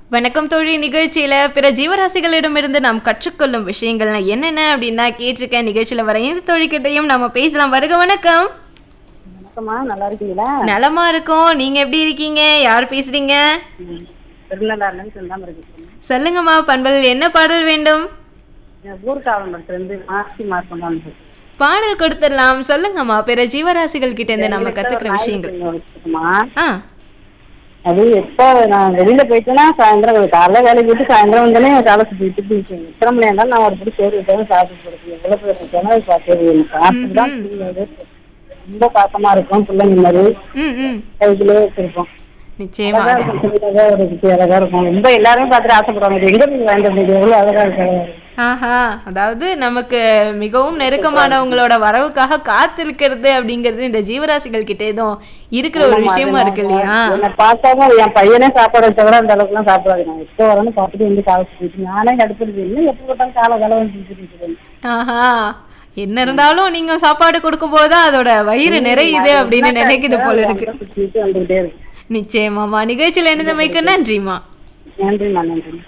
வணக்கம் தோழி நிகழ்ச்சியில பிற ஜீவராசிகளிடமிருந்து நாம் கற்றுக்கொள்ளும் விஷயங்கள் என்னென்ன அப்படின்னு தான் கேட்டிருக்கேன் நிகழ்ச்சியில வர இந்த தோழிக்கிட்டையும் நம்ம பேசலாம் வருக வணக்கம் வணக்கம்மா நல்லா இருக்கீங்களா நலமா இருக்கோம் நீங்க எப்படி இருக்கீங்க யார் பேசுறீங்க ம். திருநள்ளாறுலேருந்து சொல்லாமல் இருக்கேன் சொல்லுங்கம்மா பண்பல் என்ன பாடல் வேண்டும் ஊர்காவலத்துலேருந்து மாசி மாதம் தான் பாடல் கொடுத்துடலாம் சொல்லுங்கம்மா பிற ஜீவராசிகள் கிட்ட இருந்து நம்ம கத்துக்கிற விஷயங்கள் வச்சுக்கோமா ஆ அது எப்போ நான் வெளியில போயிட்டேன்னா சாயந்தரம் ஒரு காலைல வேலைக்கு போயிட்டு சாயந்தரம் வந்தாலே என் காலை சுற்றிட்டு எத்தனை மணி இருந்தாலும் நான் ஒரு பிடி சோறு வைக்காம சாப்பிட்டு கொடுப்பேன் எவ்வளோ பேர் இருக்கேன்னா பார்த்தது எனக்கு அப்படிதான் புரியாது. ரொம்ப பாசமா இருக்கும் பிள்ளைங்க மாதிரி ம் ம் கைக்குள்ளே வச்சிருப்போம் நிச்சயமா அழகா இருக்கும் சின்னதா ஒரு குட்டி அழகா இருக்கும் ரொம்ப எல்லாரும் பார்த்துட்டு ஆசைப்படுவாங்க இது எங்க போய் வாங்கிட்டு வந்தீங்க எவ்வளவு அழகா இருக்கு ஆஹா அதாவது நமக்கு மிகவும் நெருக்கமானவங்களோட வரவுக்காக காத்திருக்கிறது அப்படிங்கிறது இந்த ஜீவராசிகள் கிட்ட ஏதோ இருக்கிற ஒரு விஷயமா இருக்கு இல்லையா என்னை பார்த்தாம என் பையனே சாப்பாடு வச்ச கூட அந்த அளவுக்கு எல்லாம் சாப்பிடாது நான் எப்போ வரேன்னு பார்த்துட்டு வந்து காலை சுத்திட்டு நானே அடுப்பிடுது இன்னும் எப்போ போட்டாலும் காலை காலை வந்து சுத்திட்டு ஆஹா என்ன இருந்தாலும் நீங்க சாப்பாடு கொடுக்கும் போதுதான் அதோட வயிறு நிறையுது அப்படின்னு நினைக்குது போல இருக்கு சுத்திட்டு வந்துகிட்டே இருக்கு நிச்சயமாமா நிகழ்ச்சியில் இணைந்தமைக்கு நன்றிமா நன்றிம்மா நன்றி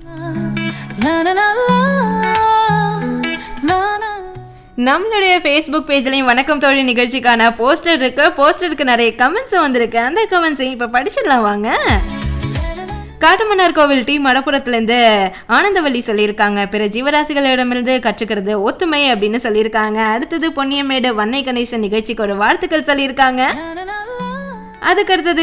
நம்மளுடைய ஃபேஸ்புக் பேஜ்லையும் வணக்கம் தோழி நிகழ்ச்சிக்கான போஸ்டர் இருக்கு போஸ்டருக்கு நிறைய கமெண்ட்ஸ் வந்திருக்கு அந்த கமெண்ட்ஸையும் இப்போ படிச்சிடலாம் வாங்க காட்டுமன்னார் கோவில் டி மடப்புறத்துலேருந்து ஆனந்தவல்லி சொல்லியிருக்காங்க பிற ஜீவராசிகளிடமிருந்து கற்றுக்கிறது ஒத்துமை அப்படின்னு சொல்லியிருக்காங்க அடுத்தது பொன்னியமேடு வன்னை கணேசன் நிகழ்ச்சிக்கு ஒரு வாழ்த்துக்கள் சொல்லியிருக்காங்க அதுக்கு அடுத்தது